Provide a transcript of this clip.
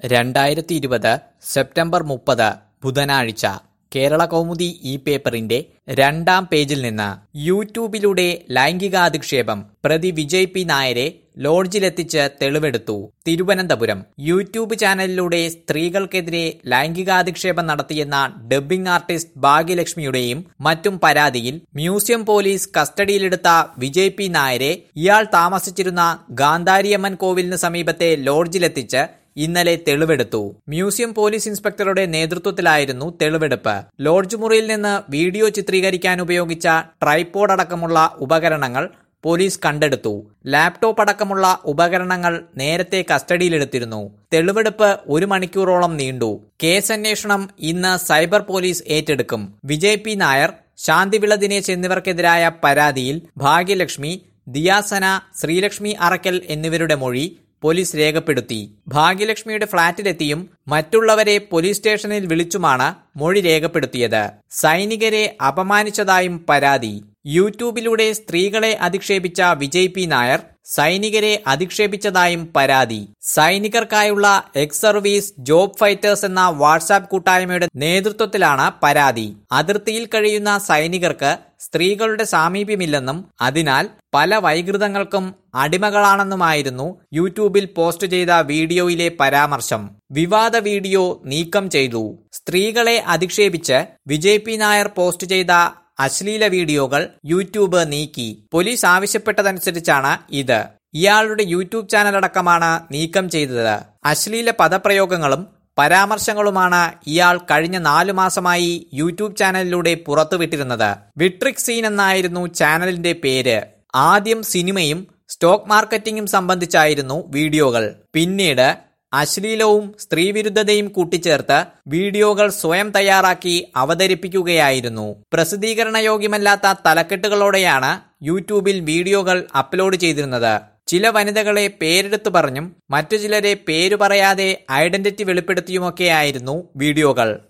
രണ്ടായിരത്തി ഇരുപത് സെപ്റ്റംബർ മുപ്പത് ബുധനാഴ്ച കേരള കൗമുദി ഈ പേപ്പറിന്റെ രണ്ടാം പേജിൽ നിന്ന് യൂട്യൂബിലൂടെ ലൈംഗികാധിക്ഷേപം പ്രതി വിജയ് പി നായരെ ലോഡ്ജിലെത്തിച്ച് തെളിവെടുത്തു തിരുവനന്തപുരം യൂട്യൂബ് ചാനലിലൂടെ സ്ത്രീകൾക്കെതിരെ ലൈംഗികാധിക്ഷേപം നടത്തിയെന്ന ഡബ്ബിംഗ് ആർട്ടിസ്റ്റ് ഭാഗ്യലക്ഷ്മിയുടെയും മറ്റും പരാതിയിൽ മ്യൂസിയം പോലീസ് കസ്റ്റഡിയിലെടുത്ത വിജയ് പി നായരെ ഇയാൾ താമസിച്ചിരുന്ന ഗാന്ധാരിയമ്മൻ കോവിലിന് സമീപത്തെ ലോഡ്ജിലെത്തിച്ച് ഇന്നലെ തെളിവെടുത്തു മ്യൂസിയം പോലീസ് ഇൻസ്പെക്ടറുടെ നേതൃത്വത്തിലായിരുന്നു തെളിവെടുപ്പ് ലോഡ്ജ് മുറിയിൽ നിന്ന് വീഡിയോ ചിത്രീകരിക്കാൻ ഉപയോഗിച്ച ട്രൈപോഡ് അടക്കമുള്ള ഉപകരണങ്ങൾ പോലീസ് കണ്ടെടുത്തു ലാപ്ടോപ്പ് അടക്കമുള്ള ഉപകരണങ്ങൾ നേരത്തെ കസ്റ്റഡിയിലെടുത്തിരുന്നു തെളിവെടുപ്പ് ഒരു മണിക്കൂറോളം നീണ്ടു കേസ് അന്വേഷണം ഇന്ന് സൈബർ പോലീസ് ഏറ്റെടുക്കും വിജയ് പി നായർ ശാന്തിവിള ദിനേശ് എന്നിവർക്കെതിരായ പരാതിയിൽ ഭാഗ്യലക്ഷ്മി ദിയാസന ശ്രീലക്ഷ്മി അറക്കൽ എന്നിവരുടെ മൊഴി പോലീസ് രേഖപ്പെടുത്തി ഭാഗ്യലക്ഷ്മിയുടെ ഫ്ളാറ്റിലെത്തിയും മറ്റുള്ളവരെ പോലീസ് സ്റ്റേഷനിൽ വിളിച്ചുമാണ് മൊഴി രേഖപ്പെടുത്തിയത് സൈനികരെ അപമാനിച്ചതായും പരാതി യൂട്യൂബിലൂടെ സ്ത്രീകളെ അധിക്ഷേപിച്ച വിജയ് പി നായർ സൈനികരെ അധിക്ഷേപിച്ചതായും പരാതി സൈനികർക്കായുള്ള എക്സ് സർവീസ് ജോബ് ഫൈറ്റേഴ്സ് എന്ന വാട്സാപ്പ് കൂട്ടായ്മയുടെ നേതൃത്വത്തിലാണ് പരാതി അതിർത്തിയിൽ കഴിയുന്ന സൈനികർക്ക് സ്ത്രീകളുടെ സാമീപ്യമില്ലെന്നും അതിനാൽ പല വൈകൃതങ്ങൾക്കും അടിമകളാണെന്നുമായിരുന്നു യൂട്യൂബിൽ പോസ്റ്റ് ചെയ്ത വീഡിയോയിലെ പരാമർശം വിവാദ വീഡിയോ നീക്കം ചെയ്തു സ്ത്രീകളെ അധിക്ഷേപിച്ച് വിജയ് പി നായർ പോസ്റ്റ് ചെയ്ത അശ്ലീല വീഡിയോകൾ യൂട്യൂബ് നീക്കി പോലീസ് ആവശ്യപ്പെട്ടതനുസരിച്ചാണ് ഇത് ഇയാളുടെ യൂട്യൂബ് ചാനൽ അടക്കമാണ് നീക്കം ചെയ്തത് അശ്ലീല പദപ്രയോഗങ്ങളും പരാമർശങ്ങളുമാണ് ഇയാൾ കഴിഞ്ഞ നാലു മാസമായി യൂട്യൂബ് ചാനലിലൂടെ പുറത്തുവിട്ടിരുന്നത് വിട്രിക് സീൻ എന്നായിരുന്നു ചാനലിന്റെ പേര് ആദ്യം സിനിമയും സ്റ്റോക്ക് മാർക്കറ്റിംഗും സംബന്ധിച്ചായിരുന്നു വീഡിയോകൾ പിന്നീട് അശ്ലീലവും സ്ത്രീവിരുദ്ധതയും കൂട്ടിച്ചേർത്ത് വീഡിയോകൾ സ്വയം തയ്യാറാക്കി അവതരിപ്പിക്കുകയായിരുന്നു പ്രസിദ്ധീകരണയോഗ്യമല്ലാത്ത തലക്കെട്ടുകളോടെയാണ് യൂട്യൂബിൽ വീഡിയോകൾ അപ്ലോഡ് ചെയ്തിരുന്നത് ചില വനിതകളെ പേരെടുത്തു പറഞ്ഞും മറ്റു ചിലരെ പേരു പറയാതെ ഐഡന്റിറ്റി വെളിപ്പെടുത്തിയുമൊക്കെയായിരുന്നു വീഡിയോകൾ